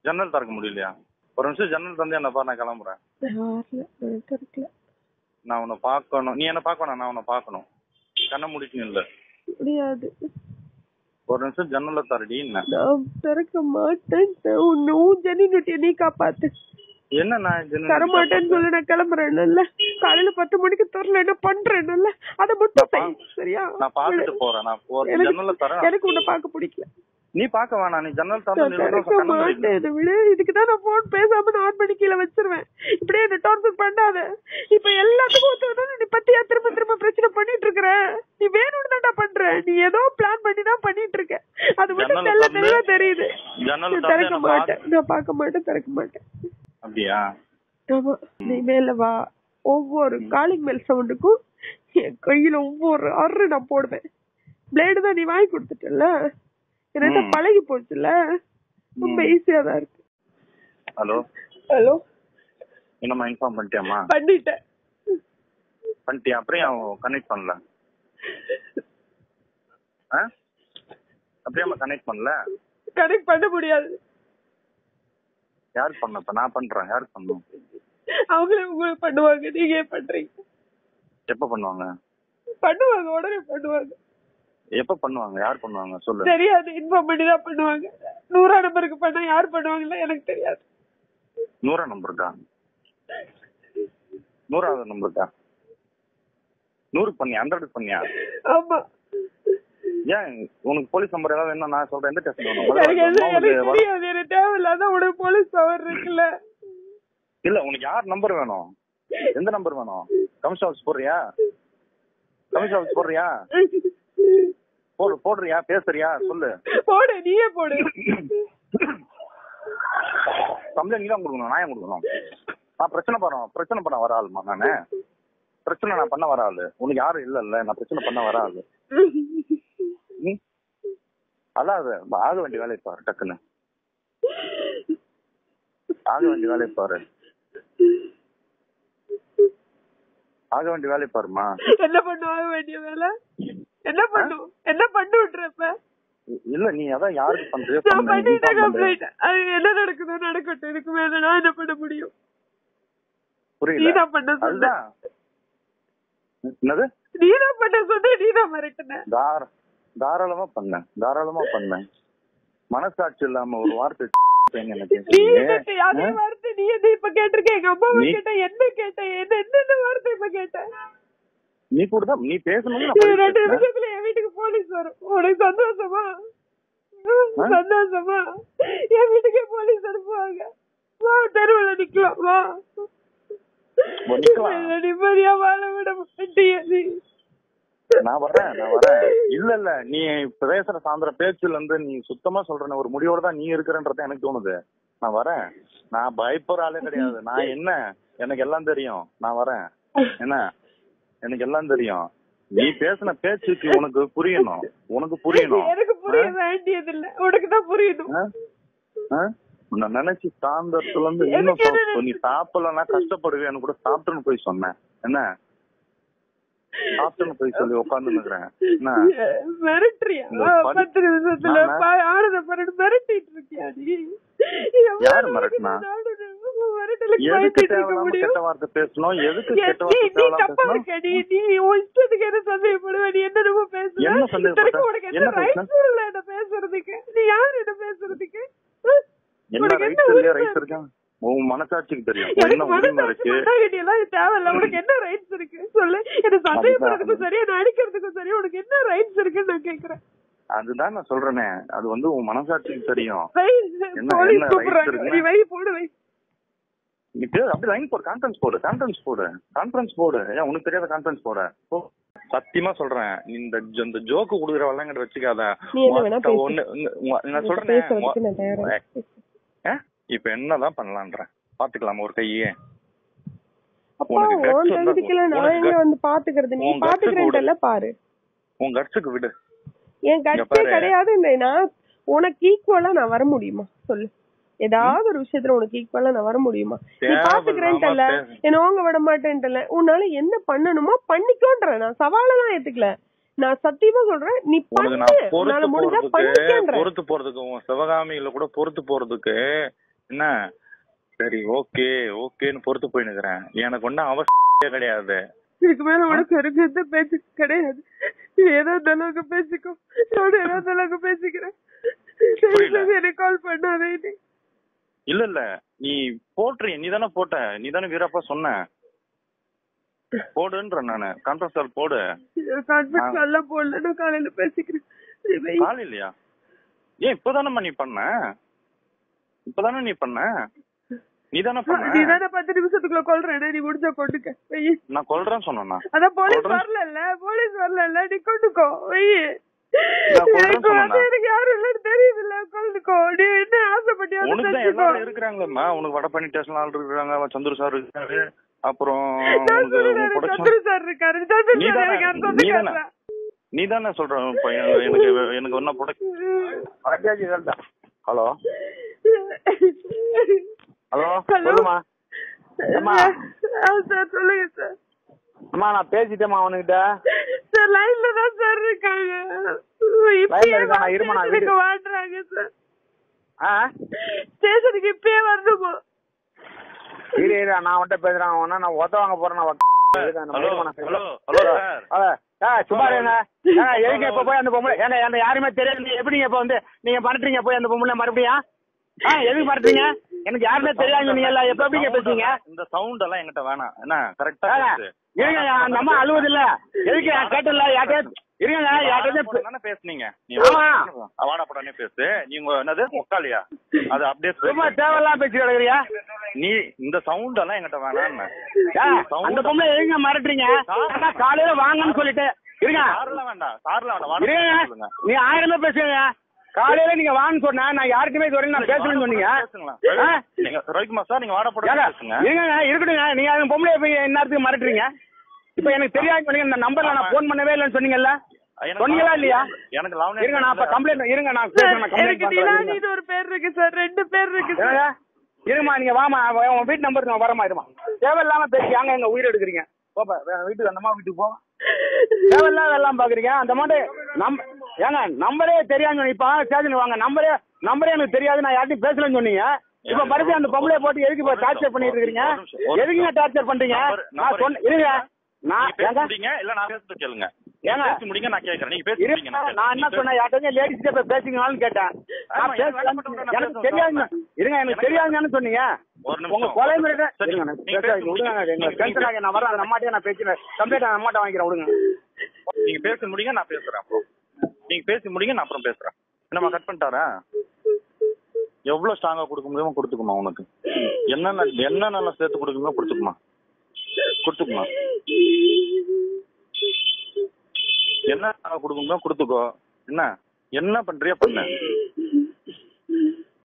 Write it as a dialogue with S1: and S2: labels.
S1: ஜன்னல் திறக்க முடியலையா ஒரு நிமிஷம் ஜன்னல் தந்து என்ன பாரு நான் கிளம்புறேன்
S2: யாருல எனக்கு இருக்கல
S1: நான் உன்னை பார்க்கணும் நீ என்ன பார்க்கணும் நான் உன்னை பார்க்கணும் கண்ணை முடிக்கணும் இல்ல
S2: முடியாது
S1: ஒரு நிமிஷம் ஜன்னல தரடி என்ன
S2: நான் திறக்க மாட்டேன் உன்னை உன் ஜெனினுட்டிய நீ காப்பாத்து
S1: என்ன நான் ஜன்னல்
S2: தர மாட்டேன்னு சொல்லி நான் கிளம்புறேன்ல காலையில பத்து மணிக்கு தரல என்ன பண்றேன்ல அதை மட்டும் செய் சரியா
S1: நான் பார்த்துட்டு போறேன் நான் போறேன்
S2: எனக்கு-
S1: ஜன்னல தரேன்
S2: எனக்கு உன்னை பார்க்க பிடிக்கல
S1: நீ பார்க்க வேணாம் நீ ஜன்னல்
S2: நான்
S1: திறந்து
S2: திறக்க
S1: கண்ணை முடிக்கணும்
S2: மாட்டேன் இதை விட இதுக்குதான் நான் போன் பேசாம நான் ஆன் பண்ணி கீழே வச்சிருவேன் இப்படியே என்ன டார்ச்சர் பண்ணாத இப்ப எல்லாத்துக்கும் ஒத்து வந்தா நீ பத்தியா திரும்ப திரும்ப பிரச்சனை பண்ணிட்டு இருக்கிற நீ வேணும்னு தான்டா பண்ற நீ ஏதோ பிளான் பண்ணி தான் பண்ணிட்டு இருக்க அது மட்டும்
S1: ஜன்னலை
S2: தெல்ல
S1: திறந்து-
S2: தெளிவா தெரியுது
S1: ஜன்னலை
S2: நான்
S1: திறந்து
S2: திறக்க
S1: என்ன
S2: மாட்டேன் நான் பார்க்க மாட்டேன் திறக்க மாட்டேன்
S1: அப்படியா
S2: ஆமா நீ மேல வா ஒவ்வொரு காலிங் மேல் சவுண்டுக்கும் என் கையில ஒவ்வொரு அரு நான் போடுவேன் பிளேடு தான் நீ வாங்கி கொடுத்துட்டல எனக்கு
S1: ம்.
S2: பழகி போச்சுல ரொம்ப ஈஸியா தான் இருக்கு
S1: ஹலோ
S2: ஹலோ
S1: என்னம்மா இன்ஃபார்ம் பண்ணிட்டியாம்மா
S2: பண்ணிட்டேன்
S1: பண்ணிட்டியா அப்படியே அவன் கனெக்ட் பண்ணல ஆ அப்படியே அவன் கனெக்ட் பண்ணல
S2: கனெக்ட் பண்ண முடியாது
S1: யார் பண்ண இப்ப நான் பண்றேன் யார் பண்ணும்
S2: அவங்களே உங்களுக்கு பண்ணுவாங்க நீங்க ஏன் பண்றீங்க
S1: எப்ப பண்ணுவாங்க
S2: பண்ணுவாங்க உடனே பண்ணுவாங்க
S1: எப்ப பண்ணுவாங்க யார் பண்ணுவாங்க சொல்லு
S2: தெரியாது இன்ஃபார்ம் பண்ணி தான் பண்ணுவாங்க நூறா நம்பருக்கு பண்ணா யார் பண்ணுவாங்கல்ல எனக்கு தெரியாது
S1: நூறா நம்பருக்கா நூறாவது நம்பருக்கா நூறு பண்ணியா ஹண்ட்ரட் பண்ணியா
S2: ஆமா
S1: ஏன் உனக்கு போலீஸ் நம்பர் ஏதாவது என்ன நான் சொல்றேன் எந்த டெஸ்ட்
S2: எனக்கு எது- எனக்கு தெரியாது எனக்கு தேவையில்லாத உனக்கு போலீஸ் பவர் இருக்குல்ல
S1: இல்ல உனக்கு யார் நம்பர் வேணும் எந்த நம்பர் வேணும் கமிஷன் ஆஃபீஸ் போடுறியா கமிஷன் ஆஃபீஸ் போடுறியா போடு போடுறியா பேசுறியா சொல்லு
S2: போடு நீயே போடு
S1: கம்ப்ளைண்ட் நீ தான் கொடுக்கணும் நான் ஏன் கொடுக்கணும் நான் பிரச்சனை பண்ண பிரச்சனை பண்ண வர ஆளுமா நானு பிரச்சனை நான் பண்ண வர ஆளு உனக்கு யாரும் இல்ல இல்ல நான் பிரச்சனை பண்ண வர ஆளு ம்? அதான் அது ஆக வேண்டிய வேலையை பாரு டக்குன்னு ஆக வேண்டிய வேலையை பாரு ஆக வேண்டிய வேலையை பாருமா
S2: என்ன பண்ணுவாங்க வேண்டிய வேலை என்ன பண்ணும் என்ன பண்ணு விட்டுறப்ப
S1: இல்ல நீ அதான் யாருக்கு பண்றியோ
S2: நான்
S1: பண்ணு. நீ
S2: பண்ணிட்டேன்
S1: தான் பண்ற.
S2: கம்ப்ளைண்ட் அது என்ன நடக்குதோ நடக்கட்டும் இதுக்கு மேல நான் என்ன பண்ண முடியும் நீ
S1: புரியல
S2: தான் பண்ண சொன்ன
S1: அதுதான் என்னது
S2: நீ தான் பண்ண சொன்ன நீ தான் மிரட்டின
S1: தார தாராளமா பண்ணேன் தாராளமா பண்ணேன் மனசாட்சி இல்லாம ஒரு வார்த்தை பேசுறீங்க எனக்கு
S2: நீ
S1: நீங்க.
S2: எனக்கு அதே வார்த்தை நீ என்ன இப்ப கேட்டிருக்க எங்க அம்மாவை
S1: நீ-
S2: கேட்ட என்ன கேட்ட என்ன என்னென்ன வார்த்தை இப்ப கேட்ட
S1: நீ கூட தான் நீ பேசணும்
S2: நீ ரெண்டு நிமிஷத்துல என் வீட்டுக்கு போலீஸ் வரும் உனக்கு சந்தோஷமா
S1: ஆ?
S2: சந்தோஷமா என் வீட்டுக்கே போலீஸ் அனுப்புவாங்க வா தெருவுல நிக்கலாம் வா
S1: வா, நிக்கலாம்.
S2: என்னை நிம்மதியா வாழ விட மாட்டியா நீ
S1: நான் வரேன் நான் வரேன் இல்ல இல்ல நீ இப்ப பேசுற சாந்திர பேச்சுல இருந்து நீ சுத்தமா சொல்ற ஒரு முடிவோட தான் நீ இருக்கிறன்றது எனக்கு தோணுது நான் வரேன் நான் பயப்படுற ஆளே கிடையாது நான் என்ன எனக்கு எல்லாம் தெரியும் நான் வரேன் என்ன எனக்கு எல்லாம் தெரியும் நீ பேசின பேச்சுக்கு உனக்கு புரியணும் உனக்கு புரியணும்
S2: எனக்கு புரிய வேண்டியது இல்ல உனக்கு தான் புரியணும்
S1: ஆ? ஆ? உன்னை நினைச்சு சாந்தத்துல இருந்து இன்னும்
S2: எனக்கு என்ன
S1: சொல்~ நீ சாப்பிடலன்னா கஷ்டப்படுவேன்னு கூட சாப்பிட்டுன்னு போய் சொன்னேன் என்ன சாப்பிட்டுன்னு போய் சொல்லி உட்கார்ந்து நிக்கிறேன் என்ன
S2: மிரட்டுறியா
S1: இந்த படி-
S2: பத்து நிமிஷத்துல
S1: ஆமா.
S2: பா- ஆனந்த பரடு மிரட்டிட்டு இருக்கியா நீ எவ்வளவு
S1: யாரு
S2: நாளைக்கு
S1: மிரட்டுனா?
S2: இந்த நாடு உன் மிரட்டலுக்கு
S1: எதுக்கு
S2: பயந்துட்டு இருக்க
S1: தேவையில்லாம
S2: முடியும்?
S1: கெட்ட வார்த்தை பேசணும் எதுக்கு
S2: ஏ,
S1: கெட்ட
S2: நீ
S1: வார்த்தை
S2: நீ
S1: தேவையில்லாம
S2: தப்பா
S1: பேசணும்
S2: இருக்க நீ நீ உன் இஷ்டத்துக்கு என்ன சந்தேகப்படுவ நீ என்னென்னமோ பேசுற
S1: என்ன சந்தேகப்பட்ட?
S2: இத்தனைக்கும் உனக்கு என்ன
S1: என்ன பேசுன?
S2: ரைட்ஸ் இல்ல என்ன பேசுறதுக்கு நீ யாரு என்ன பேசுறதுக்கு ஹம்?
S1: என்ன
S2: உனக்கு
S1: ரைட்ஸ் இல்லையா
S2: உரிமை
S1: ரைட்ஸ் இருக்கா உன் மனசாட்சிக்கு தெரியும் என்ன
S2: எனக்கு
S1: உரிமை
S2: மனசாட்சி
S1: இருக்கு
S2: மண்ணாங்கட்டி எல்லாம் தேவையில்ல உனக்கு என்ன ரைட்ஸ் இருக்கு சொல்லு என்ன சந்தேகப்படுறதுக்கும் சரி என்ன அடிக்கிறதுக்கும் சரி உனக்கு என்ன ரைட்ஸ் இருக்குன்னு நான் கேக்குறேன்
S1: அதுதான் நான் சொல்றேனே அது வந்து உன் மனசாட்சிக்கு தெரியும்
S2: வை,
S1: என்ன-
S2: போலீஸ்
S1: என்ன
S2: கூப்பிடுறாங்க
S1: rights இருக்கு?
S2: நீ வை போடு வை
S1: நீ பேர் அப்படி லைன் போடு கான்ஃபரன்ஸ் போடு கான்ஃபரன்ஸ் போடு கான்ஃபரன்ஸ் போடு ஏன் உனக்கு தெரியாத கான்ஃபரன்ஸ் போட போ. சத்தியமா சொல்றேன் இந்த ஜ- இந்த ஜோக்கு குடுக்குற வல்லங்கிட்ட வச்சுக்காத
S2: நீ என்ன வேணா
S1: மொத்த
S2: பேசு.
S1: ஒண்ணு உங்க- உங்க- நான் சொல்றேன்
S2: பேசுறதுக்கு நான் தயாரா
S1: ஏ, இப்ப என்னதான் பண்ணலான்ற பாத்துக்கலாமா ஒரு கையே
S2: அப்பா
S1: உனக்கு guts
S2: உன்
S1: இருந்தா
S2: தகுதிக்குள்ள நான்
S1: உனக்கு
S2: எங்க வந்து பாத்துக்கிறது நீ
S1: உன் guts
S2: பாத்துக்கிறேன்டல பாரு
S1: உன் கட்ஸுக்கு விடு
S2: என்
S1: இங்க
S2: கட்சே
S1: பாரு.
S2: கிடையாது இந்த நான் உனக்கு ஈக்குவலா நான் வர முடியுமா சொல்லு ஏதாவது ஒரு விஷயத்துல உனக்கு ஈக்குவலா நான் வர முடியுமா நீ
S1: தேவையில்லாம
S2: பாத்துக்கிறேன்ட்டல
S1: பேசு.
S2: என்ன ஓங்க விட மாட்டேன்ட்டல உன்னால என்ன பண்ணணுமோ பண்ணிக்கோன்ற நான் சவால தான் ஏத்துக்கல நான் சத்தியமா சொல்றேன் நீ
S1: உனக்கு
S2: பண்ணு
S1: நான்
S2: உன்னால
S1: பொறுத்து
S2: முடிஞ்சா
S1: போறதுக்கு
S2: பண்ணிக்கேன்ற
S1: பொறுத்து போறதுக்கு உன் சிவகாமியில கூட பொறுத்து போறதுக்கு என்ன சரி ஓகே ஓகேன்னு பொறுத்து போயினுக்கிறேன் எனக்கு ஒன்றும் அவசியம் கிடையாது
S2: இதுக்கு மேல உனக்கு எனக்கு எந்த பேச்சு கிடையாது நீ ஏதோ இந்த அளவுக்கு பேசிக்கோ நான் ஏதோ இந்த அளவுக்கு பேசிக்கிறேன்
S1: புரியல.
S2: எனக்கு கால் பண்ணாதே நீ
S1: இல்ல இல்ல நீ போட்டுறீ நீ தானே போட்ட நீ தானே வீரப்பா சொன்ன போடுன்ற நானு கான்ஃபரன்ஸ் கால் போடு
S2: கான்ஃபரன்ஸ் எல்லாம் போடல நான் காலையில பேசிக்கிறேன் நீ வை.
S1: கால் இல்லையா ஏன் இப்பதானம்மா நீ பண்ண இப்பதானே நீ பண்ண நீ தானே
S2: நீ
S1: பண்ண
S2: தானே பத்து நிமிஷத்துக்குள்ள கொல்றேன் நீ முடிஞ்சா கொண்டுக்க வை
S1: நான் கொல்றேன்னு சொன்னேன்னா
S2: அதான் போலீஸ்
S1: கொல்றேன்.
S2: வரல போலீஸ் வரல நீ கொண்டுக்கோ வை
S1: நான் கொல்றேன்னு
S2: எனக்கு
S1: சொன்னேனா?
S2: வந்து எனக்கு யாரும் இல்லன்னு தெரியுதுல்ல கொண்டுக்கோ நீ என்ன ஆசைப்பட்டியா அதை
S1: உனக்கு தான்
S2: செஞ்சுக்கோ.
S1: எல்லாரும் இருக்கிறாங்கம்மா உனக்கு வடபழனி ஸ்டேஷன்ல ஆள் இருக்கிறாங்க சந்துரு சார் இருக்காரு அப்புறம்
S2: நான்
S1: உனக்கு
S2: சொல்றேன்,
S1: production-
S2: சந்துரு சார் இருக்காரு சந்துரு
S1: நீ
S2: சார்
S1: தானே
S2: இருக்காரு
S1: நீ
S2: சொந்தக்காரர்
S1: தானே நீ தானே சொல்ற இப்ப எனக்கு எனக்கு- எனக்கு ஒன்னும் ப்ரொடக்ட் ஹலோ
S3: ஹலோ
S2: ஹலோ
S3: சொல்லுமா அம்மா.
S2: சார் சொல்லுங்க சார்
S3: அம்மா நான் பேசிட்டேம்மா அவனுகிட்ட
S2: சார் லைன்ல தான் சார் இருக்காங்க
S3: லைன்ல இருக்கானா? இருமா, நான்
S2: ஸ்டேஷனுக்கு
S3: வீடு-
S2: வாடுறாங்க சார்
S3: ஆ
S2: ஸ்டேஷனுக்கு இப்பயே வரணுமா
S3: இரு இரு நான் அவன்கிட்ட பேசுறேன் அவனா நான் ஒத்த வாங்க போறேன் நான் வக்க- இருக்கான், நம்ம
S1: ஹலோ
S3: இருமா, நான்
S1: ஹலோ
S3: பேசுறேன்.
S1: ஹலோ சார்
S3: அத, ஆ, சும்மா இருங்க ஏங்க, எதுக்கு இப்ப போய் அந்த பொம்பளை ஏங்க அந்த யாருமே தெரியாது நீங்க எப்படிங்க இப்ப வந்து நீங்க பண்றீங்க போய் அந்த பொம்பளை மறுபடியும் ஆ எதுக்கு பண்றீங்க எனக்கு யாருமே தெரியாது நீங்க எல்லாம் எப்ப எப்படிங்க பேசுவீங்க
S1: இந்த சவுண்ட் எல்லாம் என்கிட்ட வேணாம் என்ன கரெக்டா
S3: ஏங்க, இருங்க அந்த அம்மா அழுவது இல்ல எதுக்கு நான் கேட்டல யார்கிட்ட இருங்க யார்கிட்ட
S1: தானே பேசுனீங்க நீ
S3: ஆமா.
S1: வாடப்படனே பேசு நீங்க என்னது உக்காலியா அது அப்படியே
S3: சும்மா
S1: பேசு.
S3: தேவையில்லாம் பேசி கிடக்குறியா
S1: நீ இந்த சவுண்ட் எல்லாம் என்கிட்ட வேணாம்
S3: ஏ, அந்த பொம்பளை எதுங்க மிரட்டுறீங்க ஆனா காலையில வாங்கன்னு சொல்லிட்டு இருங்க
S1: சார்லாம் வேண்டாம் சார்லாம் வேண்டாம்
S3: இருங்க
S1: வாடா சொல்லுங்க
S3: நீ ஆயிரமே பேசுங்க காலையில நீங்க வான்னு சொன்னா நான் யாருக்குமே இது வரைக்கும் நான் பேசணும்னு சொன்னீங்க
S1: பேசுங்களா
S3: ஆ?
S1: நீங்க ரவிக்குமார் சார் நீங்க வாடப்பட
S3: ஏங்க,
S1: பேசுங்க
S3: இருங்க இருக்கட்டுங்க நீங்க அந்த பொம்பளை போய் என்னத்துக்கு மிரட்டுறீங்க இப்ப எனக்கு தெரியாது சொன்னீங்க இந்த நம்பர்ல நான் போன் பண்ணவே இல்லைன்னு சொன்னீங்கல்ல
S1: எனக்கு
S3: சொன்னீங்களா இல்லையா
S1: எனக்கு லாவண்யா
S3: இருங்க நான் அப்ப கம்ப்ளைண்ட் இருங்க நான் பேசுறேன் நான் கம்ப்ளைண்ட்
S2: எனக்கு
S3: பண்றேன்
S2: நிலானின்னு ஒரு பேர் இருக்கு சார் ரெண்டு பேர் இருக்கு சார்
S3: இருங்க. இருமா நீங்க வாமா அவ- உன் வீட்டு நம்பருக்கு நான் வரமா இருமா தேவையில்லாம பேசி அங்க எங்க உயிர் எடுக்கிறீங்க போப்பா வே- வீட்டுக்கு அந்த அம்மா வீட்டுக்கு போ தேவையில்லாத எல்லாம் பாக்குறீங்க அந்த மாதிரி நம் ஏங்க நம்பரே தெரியாது இப்ப ஸ்டேஷன் வாங்க நம்பரே நம்பரே எனக்கு தெரியாது நான் யார்ட்டையும் பேசலன்னு சொன்னீங்க இப்ப மறுபடியும் அந்த பொம்பளைய போட்டு எதுக்கு இப்ப டார்ச்சர் பண்ணிட்டு இருக்கீங்க
S1: ஒரு நிமிஷம், ஒரு
S3: எதுக்குங்க டார்ச்சர் பண்றீங்க
S1: நம்பர்,
S3: நான்
S1: நம்பர்
S3: சொன்ன இருங்க நான்
S1: நீங்க பேச
S3: ஏங்க
S1: முடியுங்க இல்ல நான் பேசுறது கேளுங்க நீங்க
S3: ஏங்க?
S1: பேசி முடிங்க நான் கேக்குறேன் நீங்க பேசி
S3: இருங்க,
S1: முடிங்க
S3: நான் என்ன சொன்னேன் யார்ட்டையும் லேடிஸ் போய் பேசுங்களான்னு கேட்டேன்
S1: ஆமா,
S3: நான்
S1: எனக்கு
S3: பேச-
S1: வேலைப்பட்டவங்க நான்
S3: எனக்கு
S1: பேசுறேன்
S3: தெரியாதுங்க
S1: சார்.
S3: இருங்க எனக்கு
S1: எனக்கு
S3: தெரியாதுங்கன்னு சொன்னீங்க
S1: ஒரு நிமிஷம்.
S3: உங்க கொலை மிரட்ட
S1: சரி,
S3: இருங்க, எனக்கு
S1: நீங்க
S3: பேசாதீங்க,
S1: பேச
S3: விடுங்க,
S1: முடியுங்க.
S3: எங்க
S1: நீங்க
S3: டென்ஷன் ஆகி நான் வரேன் அந்த அம்மாட்டே நான் பேசுறேன் கம்ப்ளைண்ட் அந்த அம்மாட்ட வாங்கிக்கிறேன் விடுங்க
S1: நீங்க பேச முடியுங்க நான் பேசுறேன் அப்புறம் நீங்க பேசி முடிங்க நான் அப்புறம் பேசுறேன் என்னம்மா கட் பண்ணிட்டாரா எவ்வளவு ஸ்ட்ராங்கா கொடுக்க முடியுமோ கொடுத்துக்குமா உனக்கு என்னென்ன என்னென்ன சேர்த்து கொடுக்குமோ கொடுத்துக்குமா கொடுத்துக்குமா என்ன ஸ்ட்ராங்கா கொடுக்க முடியுமோ கொடுத்துக்கோ என்ன என்ன பண்றியோ பண்ணு